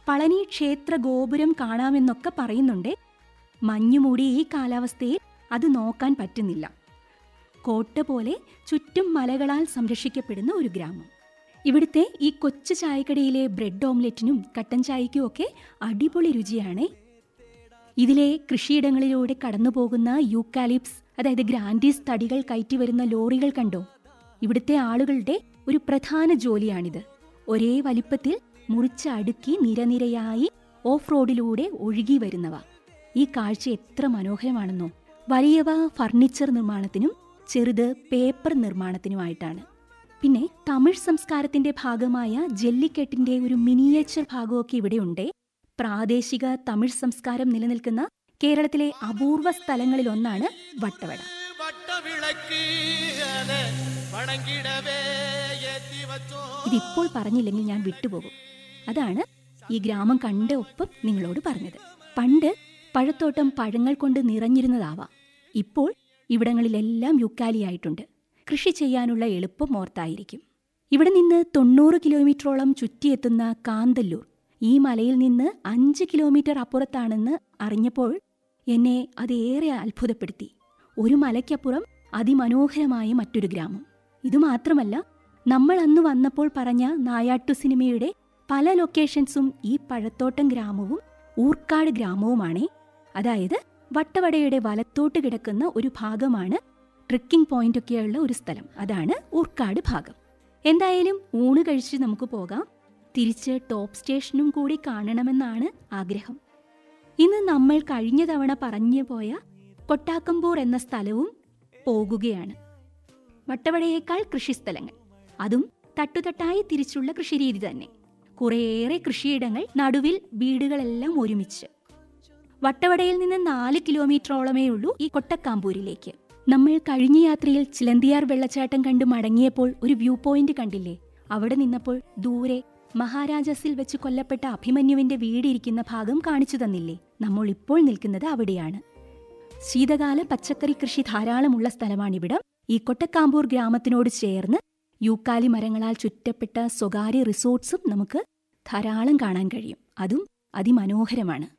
പളനി ക്ഷേത്ര ഗോപുരം കാണാമെന്നൊക്കെ പറയുന്നുണ്ട് മഞ്ഞുമൂടി ഈ കാലാവസ്ഥയിൽ അത് നോക്കാൻ പറ്റുന്നില്ല കോട്ട പോലെ ചുറ്റും മലകളാൽ സംരക്ഷിക്കപ്പെടുന്ന ഒരു ഗ്രാമം ഇവിടുത്തെ ഈ കൊച്ചു ചായക്കടയിലെ ബ്രെഡ് ഓംലെറ്റിനും കട്ടൻ ചായയ്ക്കും ഒക്കെ അടിപൊളി രുചിയാണ് ഇതിലെ കൃഷിയിടങ്ങളിലൂടെ കടന്നുപോകുന്ന യൂക്കാലിപ്സ് അതായത് ഗ്രാൻഡീസ് തടികൾ കയറ്റി വരുന്ന ലോറികൾ കണ്ടോ ഇവിടുത്തെ ആളുകളുടെ ഒരു പ്രധാന ജോലിയാണിത് ഒരേ വലിപ്പത്തിൽ മുറിച്ച് അടുക്കി നിരനിരയായി ഓഫ് റോഡിലൂടെ ഒഴുകി വരുന്നവ ഈ കാഴ്ച എത്ര മനോഹരമാണെന്നോ വലിയവ ഫർണിച്ചർ നിർമ്മാണത്തിനും ചെറുത് പേപ്പർ നിർമ്മാണത്തിനുമായിട്ടാണ് പിന്നെ തമിഴ് സംസ്കാരത്തിന്റെ ഭാഗമായ ജല്ലിക്കെട്ടിന്റെ ഒരു മിനിയേച്ചർ ഭാഗമൊക്കെ ഇവിടെയുണ്ട് പ്രാദേശിക തമിഴ് സംസ്കാരം നിലനിൽക്കുന്ന കേരളത്തിലെ അപൂർവ സ്ഥലങ്ങളിലൊന്നാണ് വട്ടവട വട്ടവിളക്ക് അതെ വണങ്ങിടവേ ഏത്തി വച്ചോ ഇതിപ്പോൾ പറഞ്ഞില്ലെങ്കിൽ ഞാൻ വിട്ടുപോകും അതാണ് ഈ ഗ്രാമം കണ്ട ഒപ്പം നിങ്ങളോട് പറഞ്ഞത് പണ്ട് പഴത്തോട്ടം പഴങ്ങൾ കൊണ്ട് നിറഞ്ഞിരുന്നതാവാം ഇപ്പോൾ ഇവിടങ്ങളിലെല്ലാം യുക്കാലിയായിട്ടുണ്ട് കൃഷി ചെയ്യാനുള്ള എളുപ്പം ഓർത്തായിരിക്കും ഇവിടെ നിന്ന് തൊണ്ണൂറ് കിലോമീറ്ററോളം ചുറ്റിയെത്തുന്ന കാന്തല്ലൂർ ഈ മലയിൽ നിന്ന് അഞ്ച് കിലോമീറ്റർ അപ്പുറത്താണെന്ന് അറിഞ്ഞപ്പോൾ എന്നെ അതേറെ അത്ഭുതപ്പെടുത്തി ഒരു മലയ്ക്കപ്പുറം അതിമനോഹരമായ മറ്റൊരു ഗ്രാമം ഇതുമാത്രമല്ല നമ്മൾ അന്ന് വന്നപ്പോൾ പറഞ്ഞ നായാട്ടു സിനിമയുടെ പല ലൊക്കേഷൻസും ഈ പഴത്തോട്ടം ഗ്രാമവും ഊർക്കാട് ഗ്രാമവുമാണേ അതായത് വട്ടവടയുടെ വലത്തോട്ട് കിടക്കുന്ന ഒരു ഭാഗമാണ് ട്രെക്കിംഗ് പോയിന്റ് ഒക്കെയുള്ള ഒരു സ്ഥലം അതാണ് ഊർക്കാട് ഭാഗം എന്തായാലും ഊണ് കഴിച്ച് നമുക്ക് പോകാം തിരിച്ച് ടോപ്പ് സ്റ്റേഷനും കൂടി കാണണമെന്നാണ് ആഗ്രഹം ഇന്ന് നമ്മൾ കഴിഞ്ഞ തവണ പറഞ്ഞു പോയ കൊട്ടാക്കമ്പൂർ എന്ന സ്ഥലവും പോകുകയാണ് വട്ടവടയേക്കാൾ കൃഷിസ്ഥലങ്ങൾ അതും തട്ടുതട്ടായി തിരിച്ചുള്ള കൃഷിരീതി തന്നെ കുറേയേറെ കൃഷിയിടങ്ങൾ നടുവിൽ വീടുകളെല്ലാം ഒരുമിച്ച് വട്ടവടയിൽ നിന്ന് നാല് കിലോമീറ്ററോളമേ ഉള്ളൂ ഈ കൊട്ടക്കാമ്പൂരിലേക്ക് നമ്മൾ കഴിഞ്ഞ യാത്രയിൽ ചിലന്തിയാർ വെള്ളച്ചാട്ടം കണ്ട് മടങ്ങിയപ്പോൾ ഒരു വ്യൂ പോയിന്റ് കണ്ടില്ലേ അവിടെ നിന്നപ്പോൾ ദൂരെ മഹാരാജാസിൽ വെച്ച് കൊല്ലപ്പെട്ട അഭിമന്യുവിന്റെ വീടിരിക്കുന്ന ഭാഗം കാണിച്ചു തന്നില്ലേ നമ്മൾ ഇപ്പോൾ നിൽക്കുന്നത് അവിടെയാണ് ശീതകാല പച്ചക്കറി കൃഷി ധാരാളമുള്ള സ്ഥലമാണിവിടം ഈ കൊട്ടക്കാമ്പൂർ ഗ്രാമത്തിനോട് ചേർന്ന് യൂക്കാലി മരങ്ങളാൽ ചുറ്റപ്പെട്ട സ്വകാര്യ റിസോർട്ട്സും നമുക്ക് ധാരാളം കാണാൻ കഴിയും അതും അതിമനോഹരമാണ്